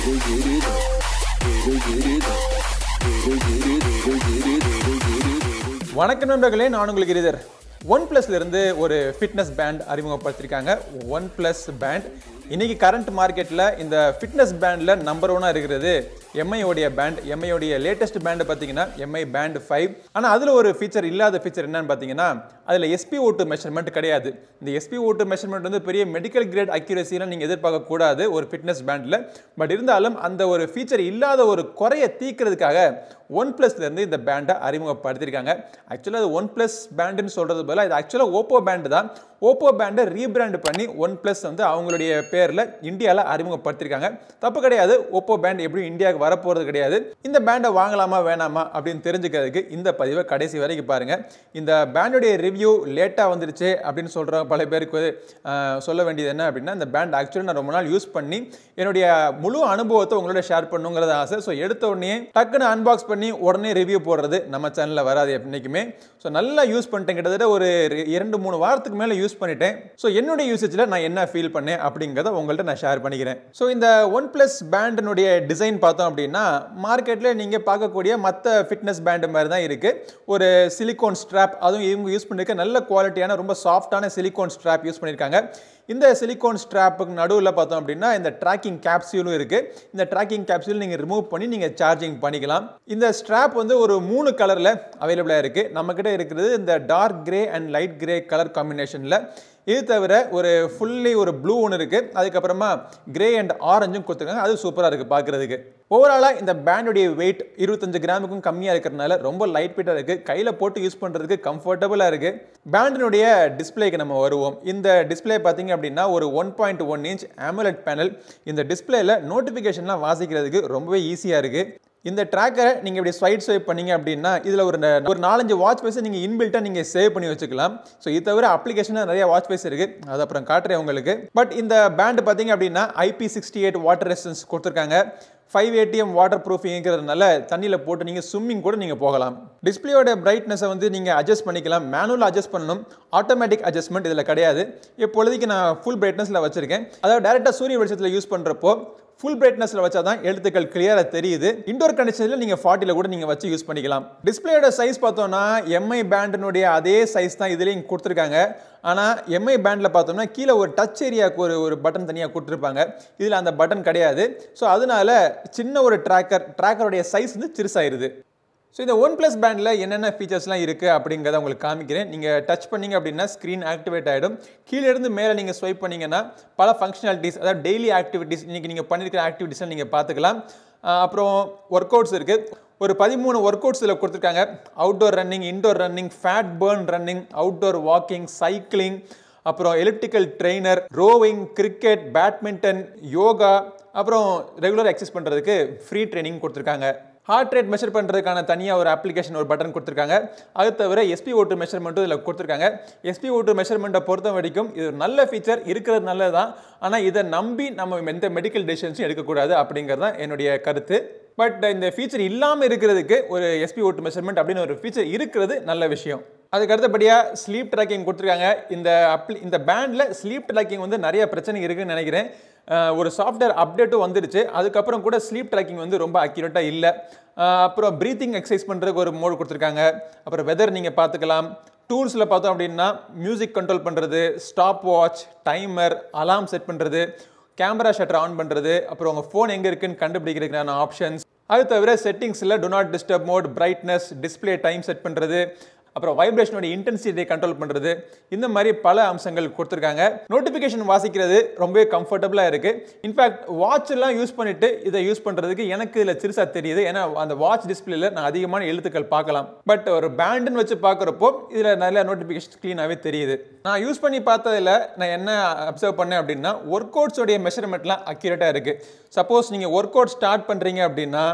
வணக்கம் நண்பர்களே நான் உங்களுக்கு கிரிதர் ஒன் இருந்து ஒரு ஃபிட்னஸ் பேண்ட் அறிமுகப்படுத்திருக்காங்க ஒன் ப்ளஸ் பேண்ட் இன்னைக்கு கரண்ட் மார்க்கெட்டில் இந்த ஃபிட்னஸ் பேண்டில் நம்பர் ஒன்னாக இருக்கிறது எம்ஐயோடைய பேண்ட் எம்ஐயோடைய லேட்டஸ்ட் பேண்டு பார்த்தீங்கன்னா எம்ஐ பேண்ட் ஃபைவ் ஆனால் அதில் ஒரு ஃபீச்சர் இல்லாத ஃபீச்சர் என்னன்னு பார்த்தீங்கன்னா அதில் எஸ்பி ஓட்டு மெஷர்மெண்ட் கிடையாது இந்த எஸ்பி ஓட்டு மெஷர்மெண்ட் வந்து பெரிய மெடிக்கல் கிரேட் அக்யூரஸிலாம் நீங்கள் எதிர்பார்க்க கூடாது ஒரு ஃபிட்னஸ் பேண்டில் பட் இருந்தாலும் அந்த ஒரு ஃபீச்சர் இல்லாத ஒரு குறையை தீக்கிறதுக்காக ஒன் இருந்து இந்த பேண்டை அறிமுகப்படுத்தியிருக்காங்க ஆக்சுவலாக அது ஒன் ப்ளஸ் பேண்டுன்னு சொல்கிறது பதிலாக இது ஆக்சுவலாக ஓப்போ பேண்டு தான் ஓப்போ பேண்டை ரீபிராண்ட் பண்ணி ஒன் ப்ளஸ் வந்து அவங்களுடைய பேரில் இந்தியாவில் அறிமுகப்படுத்தியிருக்காங்க தப்பு கிடையாது ஓப்போ பேண்ட் எப்படியும் இந்தியாவுக்கு வரப்போகிறது கிடையாது இந்த பேண்டை வாங்கலாமா வேணாமா அப்படின்னு தெரிஞ்சுக்கிறதுக்கு இந்த பதிவை கடைசி வரைக்கும் பாருங்கள் இந்த பேண்டுடைய ரிவ்யூ லேட்டாக வந்துருச்சு அப்படின்னு சொல்கிற பல பேருக்கு ஆஹ், சொல்ல வேண்டியது என்ன அப்படின்னா இந்த பேண்ட் ஆக்சுவலாக நான் ரொம்ப நாள் யூஸ் பண்ணி என்னுடைய முழு அனுபவத்தை உங்களோட ஷேர் பண்ணுங்கிறது ஆசை ஸோ எடுத்த உடனே டக்குன்னு அன்பாக்ஸ் பண்ணி உடனே ரிவ்யூ போடுறது நம்ம சேனலில் வராது என்றைக்குமே ஸோ நல்லா யூஸ் பண்ணிட்டேன் கிட்டத்தட்ட ஒரு ரெ- இரண்டு மூணு வாரத்துக்கு மேலே யூஸ் பண்ணிட்டேன் ஸோ என்னுடைய யூசேஜில் நான் என்ன ஃபீல் பண்ணேன் அப்படிங்கிறத உங்கள்கிட்ட நான் ஷேர் பண்ணிக்கிறேன் ஸோ இந்த ஒன் ப்ளஸ் பேண்டினுடைய டிசைன் பார்த்தோம் அப்படின்னா மார்க்கெட்டில் நீங்கள் பார்க்கக்கூடிய மற்ற ஃபிட்னஸ் பேண்டு மாதிரி தான் இருக்குது ஒரு சிலிகான் ஸ்ட்ராப் அதுவும் இவங்க யூஸ் பண்ணிருக்க நல்ல குவாலிட்டியான ரொம்ப சாஃப்டான சிலிகான் ஸ்ட்ராப் யூஸ் பண்ணியிருக்காங்க இந்த சிலிகான் ஸ்ட்ராப்புக்கு நடுவில் பார்த்தோம் அப்படின்னா இந்த ட்ராக்கிங் கேப்சியூலும் இருக்குது இந்த ட்ராக்கிங் கேப்சியூல் நீங்கள் ரிமூவ் பண்ணி நீங்கள் சார்ஜிங் பண்ணிக்கலாம் இந்த ஸ்ட்ராப் வந்து ஒரு மூணு கலரில் அவைலபிளாக இருக்குது நம்மக்கிட்ட இருக்கிறது இந்த dark grey and light grey colour காம்பினேஷனில் இது தவிர ஒரு ஃபுல்லி ஒரு ப்ளூ ஒன்று இருக்குது அதுக்கப்புறமா கிரே அண்ட் ஆரஞ்சும் கொடுத்துருக்காங்க அது சூப்பராக இருக்குது பார்க்குறதுக்கு ஓவராலாக இந்த பேண்டுடைய வெயிட் இருபத்தஞ்சு கிராமுக்கும் கம்மியாக இருக்கிறதுனால ரொம்ப லைட் வெயிட்டாக இருக்குது கையில் போட்டு யூஸ் பண்ணுறதுக்கு கம்ஃபர்டபுளாக இருக்குது பேண்டினுடைய டிஸ்பிளேக்கு நம்ம வருவோம் இந்த டிஸ்பிளே பார்த்தீங்க அப்படின்னா ஒரு one point one inch AMOLED panel இந்த டிஸ்பிளேல நோட்டிஃபிகேஷன்லாம் வாசிக்கிறதுக்கு ரொம்பவே ஈஸியாக இருக்குது இந்த ட்ராக்கரை நீங்கள் இப்படி ஸ்வைட் ஸ்வைப் பண்ணீங்க அப்படின்னா இதில் ஒரு ந- ஒரு நாலஞ்சு வாட்ச் ஃபேஸை நீங்கள் இன்பில்ட்டாக நீங்கள் சேவ் பண்ணி வச்சுக்கலாம் ஸோ இது தவிர அப்ளிகேஷனில் நிறைய வாட்ச் ஃபேஸ் இருக்குது அது அப்புறம் காட்டுறேன் உங்களுக்கு பட் இந்த பேண்ட் பார்த்தீங்க அப்படின்னா IP sixty eight water resistance கொடுத்துருக்காங்க ஃபைவ் ஏடிஎம் வாட்டர் ப்ரூஃபிங்கிறதுனால தண்ணியில் போட்டு நீங்கள் ஸ்விம்மிங் கூட நீங்கள் போகலாம் டிஸ்பிளேயோட பிரைட்னஸை வந்து நீங்கள் அட்ஜஸ்ட் பண்ணிக்கலாம் மேனுவல் அட்ஜஸ்ட் பண்ணணும் ஆட்டோமேட்டிக் அட்ஜஸ்ட்மெண்ட் இதில் கிடையாது இப்பொழுதைக்கு நான் ஃபுல் பிரைட்னஸில் வச்சிருக்கேன் அதாவது டேரெக்டாக சூரிய வெளிச்சத்தில் யூஸ் பண்ணுறப்போ ஃபுல் பிரைட்னஸில் வச்சா தான் எழுத்துக்கள் கிளியராக தெரியுது இண்டோர் கண்டிஷனில் நீங்கள் ஃபார்ட்டியில் கூட நீங்கள் வச்சு யூஸ் பண்ணிக்கலாம் டிஸ்பிளேயோட சைஸ் பார்த்தோம்னா எம்ஐ பேண்டினுடைய அதே சைஸ் தான் இதுலேயும் கொடுத்துருக்காங்க ஆனால் எம்ஐ பேண்டில் பார்த்தோம்னா கீழே ஒரு டச் ஏரியாவுக்கு ஒரு ஒரு பட்டன் தனியாக கொடுத்துருப்பாங்க இதில் அந்த பட்டன் கிடையாது ஸோ அதனால சின்ன ஒரு ட்ராக்கர் ட்ராக்கருடைய சைஸ் வந்து சிறுசாயிருது ஸோ இந்த ஒன் ப்ளஸ் பேண்டில் என்னென்ன ஃபீச்சர்ஸ்லாம் இருக்குது அப்படிங்கிறத உங்களுக்கு காமிக்கிறேன் நீங்கள் டச் பண்ணீங்க அப்படின்னா ஸ்க்ரீன் ஆக்டிவேட் ஆகிடும் கீழே இருந்து மேலே நீங்கள் ஸ்வைப் பண்ணீங்கன்னா பல ஃபங்க்ஷனாலிட்டிஸ் அதாவது டெய்லி ஆக்டிவிட்டீஸ் இன்றைக்கி நீங்கள் பண்ணியிருக்கிற ஆக்டிவிட்டீஸை நீங்கள் பார்த்துக்கலாம் ஆஹ் அப்புறம் ஒர்க் அவுட்ஸ் இருக்குது ஒரு பதிமூணு ஒர்க் அவுட்ஸ் இதில் கொடுத்துருக்காங்க outdoor running indoor running fat burn running outdoor walking cycling அப்புறம் elliptical trainer rowing cricket badminton yoga அப்புறம் ரெகுலர் எக்ஸசைஸ் பண்ணுறதுக்கு ஃப்ரீ ட்ரைனிங் கொடுத்துருக்காங்க ஹார்ட் ரேட் மெஷர் பண்ணுறதுக்கான தனியாக ஒரு அப்ளிகேஷன் ஒரு பட்டன் கொடுத்துருக்காங்க அது தவிர எஸ்பி ஓட்டு மெஷர்மெண்ட்டும் இதில் கொடுத்துருக்காங்க எஸ்பி ஓட்டு மெஷர்மெண்ட்டை பொறுத்த வரைக்கும் இது ஒரு நல்ல ஃபீச்சர் இருக்கிறது நல்லது தான் ஆனால் இதை நம்பி நம்ம எந்த மெடிக்கல் டெசிஷன்ஸும் எடுக்கக்கூடாது அப்படிங்கிறது தான் என்னுடைய கருத்து பட் இந்த ஃபீச்சர் இல்லாமல் இருக்கிறதுக்கு ஒரு எஸ்பி ஓட்டு மெஷர்மெண்ட் அப்படின்னு ஒரு ஃபீச்சர் இருக்கிறது நல்ல விஷயம் அதுக்கு அடுத்தபடியாக ஸ்லீப் ட்ராக்கிங் கொடுத்துருக்காங்க இந்த அப்ளி இந்த பேண்டில் ஸ்லீப் ட்ராக்கிங் வந்து நிறைய பிரச்சனை இருக்குன்னு நினைக்கிறேன் அஹ் ஒரு சாஃப்ட்வேர் அப்டேட்டும் வந்துடுச்சு அதுக்கப்புறம் கூட ஸ்லீப் ட்ராக்கிங் வந்து ரொம்ப அக்யூரேட்டாக இல்லை அஹ் அப்புறம் ப்ரீத்திங் எக்ஸசைஸ் பண்ணுறதுக்கு ஒரு மோடு கொடுத்துருக்காங்க அப்புறம் வெதர் நீங்கள் பார்த்துக்கலாம் டூல்ஸில் பார்த்தோம் அப்படின்னா மியூசிக் கண்ட்ரோல் பண்ணுறது stopwatch timer alarm set பண்ணுறது கேமரா ஷட்டர் ஆன் பண்ணுறது அப்புறம் உங்கள் ஃபோன் எங்கே இருக்குன்னு கண்டுபிடிக்கிறதுக்கான ஆப்ஷன்ஸ் அது தவிர செட்டிங்ஸில் do not disturb mode brightness display time set பண்ணுறது அப்புறம் வைப்ரேஷனோட இன்டென்சிட்டியை கண்ட்ரோல் பண்ணுறது இந்த மாதிரி பல அம்சங்கள் கொடுத்துருக்காங்க நோட்டிஃபிகேஷன் வாசிக்கிறது ரொம்பவே கம்ஃபர்டபுளாக இருக்குது இன்ஃபேக்ட் வாட்ச் எல்லாம் யூஸ் பண்ணிட்டு இதை யூஸ் பண்ணுறதுக்கு எனக்கு இதில் சிறுசாக தெரியுது ஏன்னா அந்த வாட்ச் டிஸ்பிளேல நான் அதிகமான எழுத்துக்கள் பார்க்கலாம் பட் ஒரு பேண்டுன்னு வச்சு பார்க்குறப்போ இதில் நல்ல நோட்டிஃபிகேஷன் க்ளீனாகவே தெரியுது நான் யூஸ் பண்ணி பார்த்ததில் நான் என்ன அப்சர்வ் பண்ணேன் அப்படின்னா ஒர்க் அவுட்ஸோடைய மெஷர்மெண்ட்லாம் அக்யூரேட்டாக இருக்குது சப்போஸ் நீங்கள் ஒர்க் அவுட் ஸ்டார்ட் பண்ணுறீங்க அப்படின்னா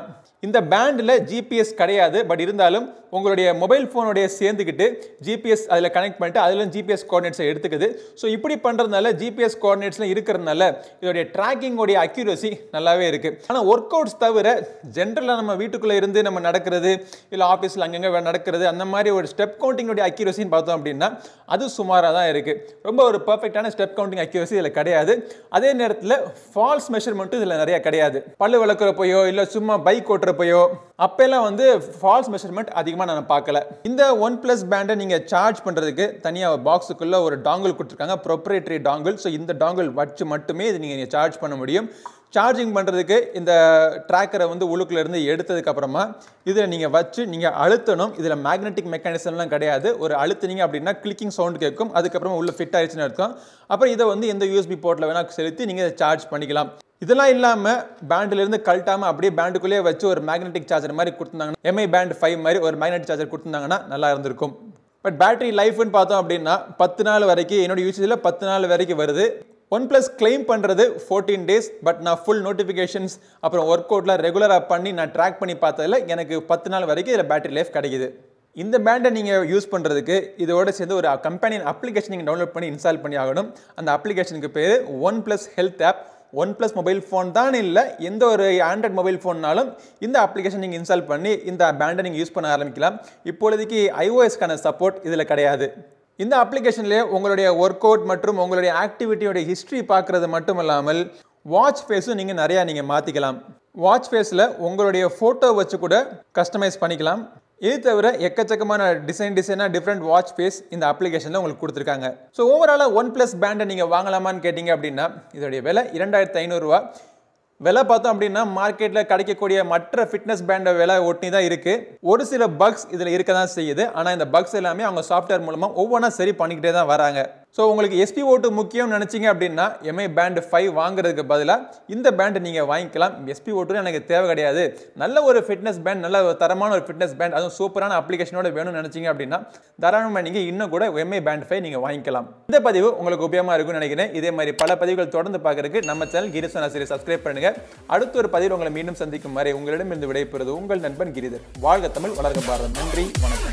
இந்த பேண்டில் ஜிபிஎஸ் கிடையாது பட் இருந்தாலும் உங்களுடைய மொபைல் ஃபோனுடைய சேர்ந்துக்கிட்டு ஜிபிஎஸ் அதில் கனெக்ட் பண்ணிட்டு அதில் ஜிபிஎஸ் கோஆர்டினேட்ஸை எடுத்துக்குது ஸோ இப்படி பண்ணுறதுனால ஜிபிஎஸ் கோஆர்டினேட்ஸ்லாம் இருக்கிறதுனால இதோடைய ட்ராக்கிங்கோடைய அக்யூரசி நல்லாவே இருக்குது ஆனால் ஒர்க் அவுட்ஸ் தவிர ஜென்ரலாக நம்ம வீட்டுக்குள்ளே இருந்து நம்ம நடக்கிறது இல்லை ஆஃபீஸில் அங்கங்கே நடக்கிறது அந்த மாதிரி ஒரு ஸ்டெப் கவுண்டிங்கோடைய அக்யூரசின்னு பார்த்தோம் அப்படின்னா அது சுமாராக தான் இருக்குது ரொம்ப ஒரு பர்ஃபெக்டான ஸ்டெப் கவுண்டிங் அக்யூரசி இதில் கிடையாது அதே நேரத்தில் ஃபால்ஸ் மெஷர்மெண்ட்டும் இதில் நிறைய கிடையாது பல்லு விளக்குறப்பையோ இல்லை சும்மா பைக் ஓட்டுறப்பையோ அப்போல்லாம் வந்து ஃபால்ஸ் மெஷர்மெண்ட் அதிகமாக நான் பார்க்கல இந்த ஒன் ப்ளஸ் பேண்டை நீங்கள் சார்ஜ் பண்ணுறதுக்கு தனியாக பாக்ஸுக்குள்ளே ஒரு டாங்கிள் கொடுத்துருக்காங்க ப்ரொப்ரேட்டரி டாங்கிள் ஸோ இந்த டாங்கிள் வச்சு மட்டுமே இது நீங்கள் சார்ஜ் பண்ண முடியும் சார்ஜிங் பண்ணுறதுக்கு இந்த ட்ராக்கரை வந்து உள்ளுக்குள்ள இருந்து எடுத்ததுக்கு அப்புறமா இதில் நீங்கள் வச்சு நீங்கள் அழுத்தணும் இதில் மேக்னெட்டிக் மெக்கானிசம்லாம் கிடையாது ஒரு அழுத்துனீங்க அப்படின்னா கிளிக்கிங் சவுண்ட் கேட்கும் அதுக்கப்புறமா உள்ள ஃபிட் ஆயிடுச்சுன்னு அர்த்தம் அப்புறம் இதை வந்து எந்த யூஎஸ்பி போர்ட்டில் வேணால் செலுத்தி நீங்கள் இதை சார்ஜ் பண்ணிக்கலாம் இதெல்லாம் இல்லாமல் பேண்டிலிருந்து கழட்டாமல் அப்படியே பேண்டுக்குள்ளேயே வச்சு ஒரு மேக்னெட்டிக் சார்ஜர் மாதிரி கொடுத்துருந்தாங்கன்னா எம்ஐ பேண்ட் ஃபைவ் மாதிரி ஒரு மேக்னெட்டிக் சார்ஜர் கொடுத்துருந்தாங்கன்னா நல்லா இருந்திருக்கும் பட் பேட்டரி லைஃப்னு பார்த்தோம் அப்படின்னா பத்து நாள் வரைக்கும் என்னோட யூசேஜில் பத்து நாள் வரைக்கும் வருது ஒன் ப்ளஸ் கிளைம் பண்ணுறது ஃபோர்டீன் டேஸ் பட் நான் ஃபுல் நோட்டிஃபிகேஷன்ஸ் அப்புறம் ஒர்க் அவுட்டில் ரெகுலராக பண்ணி நான் ட்ராக் பண்ணி பார்த்ததில் எனக்கு பத்து நாள் வரைக்கும் இதில் பேட்டரி லைஃப் கிடைக்குது இந்த பேண்டை நீங்கள் யூஸ் பண்ணுறதுக்கு இதோட சேர்ந்து ஒரு கம்பெனியின் அப்ளிகேஷன் நீங்கள் டவுன்லோட் பண்ணி இன்ஸ்டால் பண்ணி ஆகணும் அந்த அப்ளிகேஷனுக்கு பேர் OnePlus health app OnePlus mobile phone தான் இல்லை எந்த ஒரு ஆண்ட்ராய்ட் மொபைல் ஃபோன்னாலும் இந்த அப்ளிகேஷன் நீங்கள் இன்ஸ்டால் பண்ணி இந்த பேண்டை நீங்கள் யூஸ் பண்ண ஆரம்பிக்கலாம் இப்பொழுதைக்கு ஐஓஎஸ்க்கான சப்போர்ட் இதில் கிடையாது இந்த அப்ளிகேஷன்லேயே உங்களுடைய ஒர்க் அவுட் மற்றும் உங்களுடைய ஆக்டிவிட்டியோட ஹிஸ்ட்ரி பார்க்குறது மட்டும் இல்லாமல் வாட்ச் ஃபேஸும் நீங்கள் நிறையா நீங்கள் மாற்றிக்கலாம் வாட்ச் ஃபேஸில் உங்களுடைய ஃபோட்டோ வச்சு கூட கஸ்டமைஸ் பண்ணிக்கலாம் இது தவிர எக்கச்சக்கமான டிசைன் டிசைனாக டிஃப்ரெண்ட் வாட்ச் ஃபேஸ் இந்த அப்ளிகேஷனில் உங்களுக்கு கொடுத்துருக்காங்க ஸோ ஓவராலாக ஒன் ப்ளஸ் பேண்டை நீங்கள் வாங்கலாமான்னு கேட்டிங்க அப்படின்னா இதோடைய விலை இரண்டாயிரத்து ஐநூறுரூவா விலை பார்த்தோம் அப்படின்னா மார்க்கெட்டில் கிடைக்கக்கூடிய மற்ற ஃபிட்னஸ் பேண்டை விலை ஒட்டி தான் இருக்குது ஒரு சில பக்ஸ் இதில் இருக்க தான் செய்யுது ஆனால் இந்த பக்ஸ் எல்லாமே அவங்க சாஃப்ட்வேர் மூலமாக ஒவ்வொன்றா சரி பண்ணிக்கிட்டே தான் வராங்க ஸோ உங்களுக்கு எஸ்பி ஓட்டு முக்கியம் நினச்சிங்க அப்படின்னா எம்ஐ பேண்ட் ஃபைவ் வாங்குறதுக்கு பதிலாக இந்த பேண்ட் நீங்கள் வாங்கிக்கலாம் எஸ்பி ஓட்டு எனக்கு தேவை கிடையாது நல்ல ஒரு ஃபிட்னஸ் பேண்ட் நல்ல ஒரு தரமான ஒரு ஃபிட்னஸ் பேண்ட் அதுவும் சூப்பரான அப்ளிகேஷனோட வேணும்னு நினச்சிங்க அப்படின்னா தாராளமாக நீங்கள் இன்னும் கூட எம்ஐ பேண்ட் ஃபைவ் நீங்கள் வாங்கிக்கலாம் இந்த பதிவு உங்களுக்கு உபயோகமாக இருக்கும்னு நினைக்கிறேன் இதே மாதிரி பல பதிவுகள் தொடர்ந்து பார்க்கறதுக்கு நம்ம சேனல் கிரிசன் ஆசிரியர் சப்ஸ்கிரைப் பண்ணுங்க அடுத்த ஒரு பதிவில் உங்களை மீண்டும் சந்திக்கும் வரை உங்களிடமிருந்து விடைபெறுவது உங்கள் நண்பன் கிரிதர் வாழ்க தமிழ் வளர்க பாரதம் நன்றி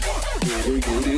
வணக்கம்